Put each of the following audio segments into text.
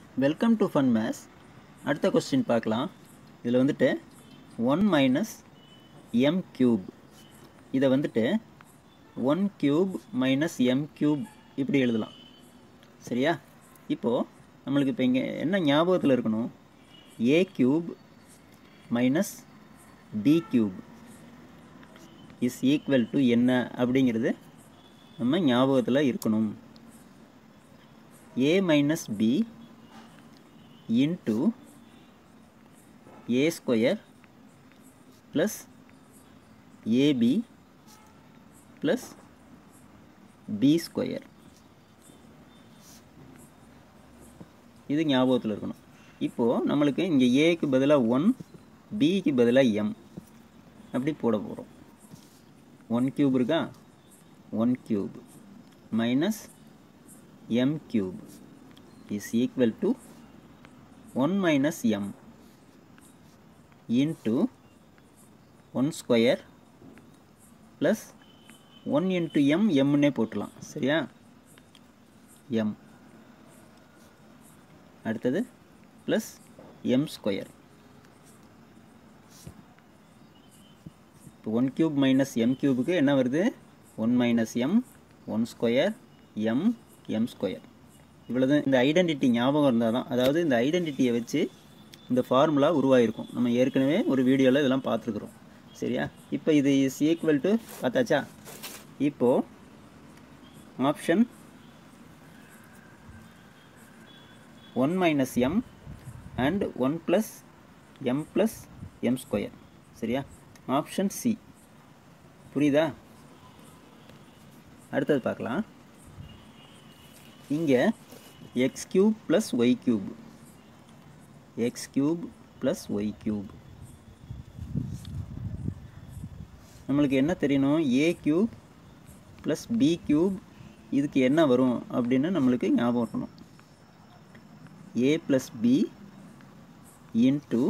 welcome to fun maths அடுத்த question பார்க்கலாம் இதில் வந்துட்டு ஒன் மைனஸ் எம் கியூப் இதை வந்துட்டு one cube minus M cube இப்படி எழுதலாம் சரியா இப்போது நம்மளுக்கு இப்போ இங்கே என்ன ஞாபகத்தில் இருக்கணும் A cube minus B cube is equal to என்ன அப்படிங்கிறது நம்ம ஞாபகத்தில் இருக்கணும் a minus b into a square plus ab plus b square இது ஞாபகத்தில் இருக்கணும் இப்போது நம்மளுக்கு இங்கே ஏக்கு பதிலாக ஒன் பிக்கு பதிலாக எம் அப்படி போட போகிறோம் ஒன் கியூப் இருக்கா one cube minus m cube is equal to 1 minus m into 1 square plus 1 into m m னே போட்டுலாம் சரியா m அடுத்தது plus m square இப்போ ஒன் கியூப் மைனஸ் எம் கியூபுக்கு என்ன வருது one minus M one square M M square இவ்வளோது இந்த ஐடென்டிட்டி ஞாபகம் இருந்தால் தான் அதாவது இந்த ஐடென்டிட்டியை வச்சு இந்த ஃபார்முலா உருவாகிருக்கும் நம்ம ஏற்கனவே ஒரு வீடியோவில் இதெல்லாம் பார்த்துருக்குறோம் சரியா இப்போ இது இஸ் ஈக்குவல் டு பார்த்தாச்சா இப்போது option one minus M and one plus M plus M square சரியா ஆப்ஷன் சி புரியுதா அடுத்தது பார்க்கலாம் இங்கே X cube plus Y cube X cube plus Y cube நம்மளுக்கு என்ன தெரியணும் A cube plus B cube இதுக்கு என்ன வரும் அப்படின்னு நம்மளுக்கு ஞாபகம் இருக்கணும் A plus B into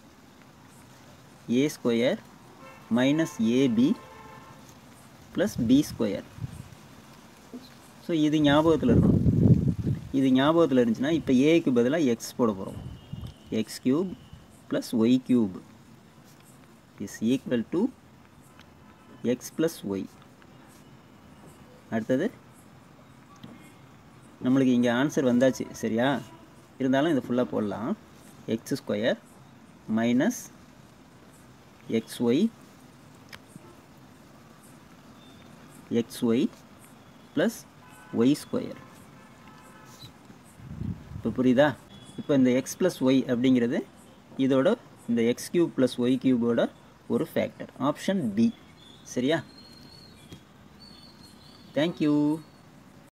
A square minus AB plus B square so இது ஞாபகத்தில் இருக்கணும் இது ஞாபகத்தில் இருந்துச்சுன்னா இப்போ ஏக்கு பதிலாக எக்ஸ் போட போகிறோம் X cube plus Y cube is equal to X plus Y அடுத்தது நம்மளுக்கு இங்கே ஆன்சர் வந்தாச்சு சரியா இருந்தாலும் இதை ஃபுல்லாக போடலாம் x square minus x y x y plus y square இப்போ புரியுதா இப்போ இந்த எக்ஸ் ப்ளஸ் ஒய் அப்படிங்கிறது இதோட இந்த எக்ஸ் கியூப் ப்ளஸ் ஒய் கியூபோட ஒரு ஃபேக்டர் ஆப்ஷன் பி சரியா தேங்க்யூ